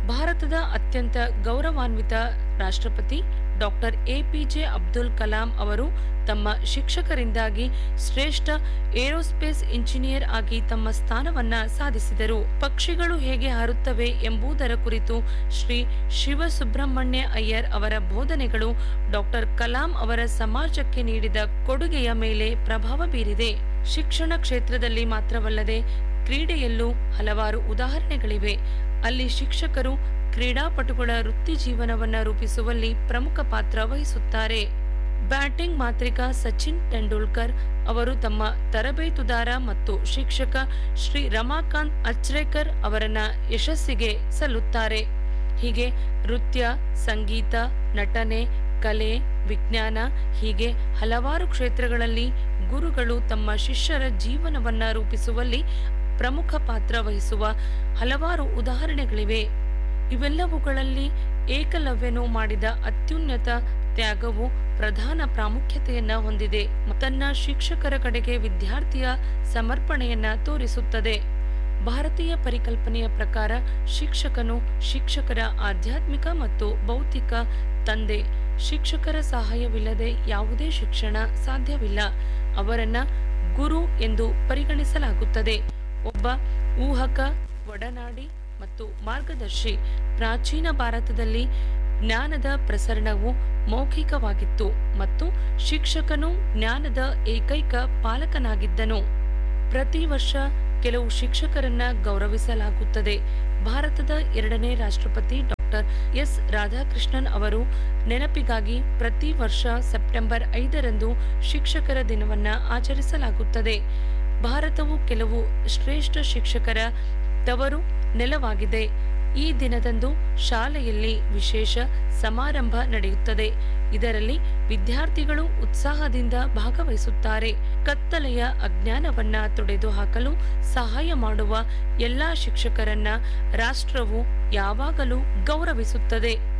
ಭಾರತದ ಅತ್ಯಂತ ಗೌರವಾನ್ವಿತ ರಾಷ್ಟ್ರಪತಿ ಡಾಕ್ಟರ್ ಎಪಿಜೆ ಅಬ್ದುಲ್ ಕಲಾಂ ಅವರು ತಮ್ಮ ಶಿಕ್ಷಕರಿಂದಾಗಿ ಶ್ರೇಷ್ಠ ಏರೋಸ್ಪೇಸ್ ಇಂಜಿನಿಯರ್ ಆಗಿ ತಮ್ಮ ಸ್ಥಾನವನ್ನ ಸಾಧಿಸಿದರು ಪಕ್ಷಿಗಳು ಹೇಗೆ ಹಾರುತ್ತವೆ ಎಂಬುದರ ಕುರಿತು ಶ್ರೀ ಶಿವಸುಬ್ರಹ್ಮಣ್ಯ ಅಯ್ಯರ್ ಅವರ ಬೋಧನೆಗಳು ಡಾಕ್ಟರ್ ಕಲಾಂ ಅವರ ಸಮಾಜಕ್ಕೆ ನೀಡಿದ ಕೊಡುಗೆಯ ಮೇಲೆ ಪ್ರಭಾವ ಬೀರಿದೆ ಶಿಕ್ಷಣ ಕ್ಷೇತ್ರದಲ್ಲಿ ಮಾತ್ರವಲ್ಲದೆ ಕ್ರೀಡೆಯಲ್ಲೂ ಹಲವಾರು ಉದಾಹರಣೆಗಳಿವೆ ಅಲ್ಲಿ ಶಿಕ್ಷಕರು ಕ್ರೀಡಾಪಟುಗಳ ವೃತ್ತಿ ಜೀವನವನ್ನ ರೂಪಿಸುವಲ್ಲಿ ಪ್ರಮುಖ ಪಾತ್ರ ವಹಿಸುತ್ತಾರೆ ಬ್ಯಾಟಿಂಗ್ ಮಾಂತ್ರಿಕ ಸಚಿನ್ ತೆಂಡೂಲ್ಕರ್ ಅವರು ತಮ್ಮ ತರಬೇತುದಾರ ಮತ್ತು ಶಿಕ್ಷಕ ಶ್ರೀ ರಮಾಕಾಂತ್ ಅಚ್ರೇಕರ್ ಅವರನ್ನ ಯಶಸ್ಸಿಗೆ ಸಲ್ಲುತ್ತಾರೆ ಹೀಗೆ ನೃತ್ಯ ಸಂಗೀತ ನಟನೆ ಕಲೆ ವಿಜ್ಞಾನ ಹೀಗೆ ಹಲವಾರು ಕ್ಷೇತ್ರಗಳಲ್ಲಿ ಗುರುಗಳು ತಮ್ಮ ಶಿಷ್ಯರ ಜೀವನವನ್ನ ರೂಪಿಸುವಲ್ಲಿ ಪ್ರಮುಖ ಪಾತ್ರ ವಹಿಸುವ ಹಲವಾರು ಉದಾಹರಣೆಗಳಿವೆ ಇವೆಲ್ಲವುಗಳಲ್ಲಿ ಏಕಲವ್ಯನು ಮಾಡಿದ ಅತ್ಯುನ್ನತ ತ್ಯಾಗವು ಪ್ರಧಾನ ಪ್ರಾಮುಖ್ಯತೆಯನ್ನ ಹೊಂದಿದೆ ತನ್ನ ಶಿಕ್ಷಕರ ಕಡೆಗೆ ವಿದ್ಯಾರ್ಥಿಯ ಸಮರ್ಪಣೆಯನ್ನ ತೋರಿಸುತ್ತದೆ ಭಾರತೀಯ ಪರಿಕಲ್ಪನೆಯ ಪ್ರಕಾರ ಶಿಕ್ಷಕನು ಶಿಕ್ಷಕರ ಆಧ್ಯಾತ್ಮಿಕ ಮತ್ತು ಭೌತಿಕ ತಂದೆ ಶಿಕ್ಷಕರ ಸಹಾಯವಿಲ್ಲದೆ ಯಾವುದೇ ಶಿಕ್ಷಣ ಸಾಧ್ಯವಿಲ್ಲ ಅವರನ್ನ ಗುರು ಎಂದು ಪರಿಗಣಿಸಲಾಗುತ್ತದೆ ಒಬ್ಬ ಊಹಕ ಒಡನಾಡಿ ಮತ್ತು ಮಾರ್ಗದರ್ಶಿ ಪ್ರಾಚೀನ ಭಾರತದಲ್ಲಿ ಜ್ಞಾನದ ಪ್ರಸರಣವು ಮೌಖಿಕವಾಗಿತ್ತು ಮತ್ತು ಶಿಕ್ಷಕನು ಜ್ಞಾನದ ಏಕೈಕ ಪಾಲಕನಾಗಿದ್ದನು ಪ್ರತಿ ವರ್ಷ ಕೆಲವು ಶಿಕ್ಷಕರನ್ನ ಗೌರವಿಸಲಾಗುತ್ತದೆ ಭಾರತದ ಎರಡನೇ ರಾಷ್ಟ್ರಪತಿ ಡಾಕ್ಟರ್ ಎಸ್ ರಾಧಾಕೃಷ್ಣನ್ ಅವರು ನೆನಪಿಗಾಗಿ ಪ್ರತಿ ವರ್ಷ ಸೆಪ್ಟೆಂಬರ್ ಐದರಂದು ಶಿಕ್ಷಕರ ದಿನವನ್ನ ಆಚರಿಸಲಾಗುತ್ತದೆ ಭಾರತವು ಕೆಲವು ಶ್ರೇಷ್ಠ ಶಿಕ್ಷಕರ ತವರು ನೆಲವಾಗಿದೆ ಈ ದಿನದಂದು ಶಾಲೆಯಲ್ಲಿ ವಿಶೇಷ ಸಮಾರಂಭ ನಡೆಯುತ್ತದೆ ಇದರಲ್ಲಿ ವಿದ್ಯಾರ್ಥಿಗಳು ಉತ್ಸಾಹದಿಂದ ಭಾಗವಹಿಸುತ್ತಾರೆ ಕತ್ತಲೆಯ ಅಜ್ಞಾನವನ್ನ ತೊಡೆದು ಹಾಕಲು ಸಹಾಯ ಮಾಡುವ ಎಲ್ಲಾ ಶಿಕ್ಷಕರನ್ನ ರಾಷ್ಟ್ರವು ಯಾವಾಗಲೂ ಗೌರವಿಸುತ್ತದೆ